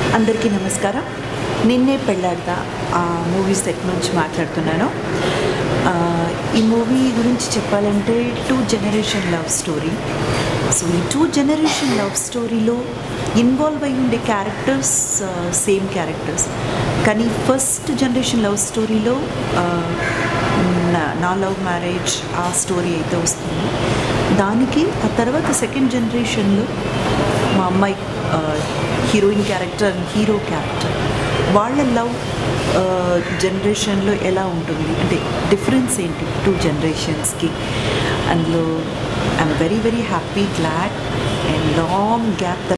అందరికీ నమస్కారం నిన్నే పెళ్ళాడతా ఆ మూవీ సెట్ నుంచి మాట్లాడుతున్నాను ఆ, ఈ మూవీ గురించి చెప్పాలంటే two generation love story so ఈ టూ జనరేషన్ లవ్ స్టోరీలో ఇన్వాల్వ్ అయి ఉండే క్యారెక్టర్స్ సేమ్ క్యారెక్టర్స్ కానీ ఫస్ట్ జనరేషన్ లవ్ స్టోరీలో నా లవ్ మ్యారేజ్ ఆ స్టోరీ అయితే వస్తుంది దానికి ఆ తర్వాత సెకండ్ జనరేషన్లో మా అమ్మాయి heroine character and hero character వాళ్ళ లవ్ జనరేషన్లో ఎలా ఉంటుంది అంటే డిఫరెన్స్ ఏంటి టూ జనరేషన్స్కి అందులో I'm very very happy glad and long gap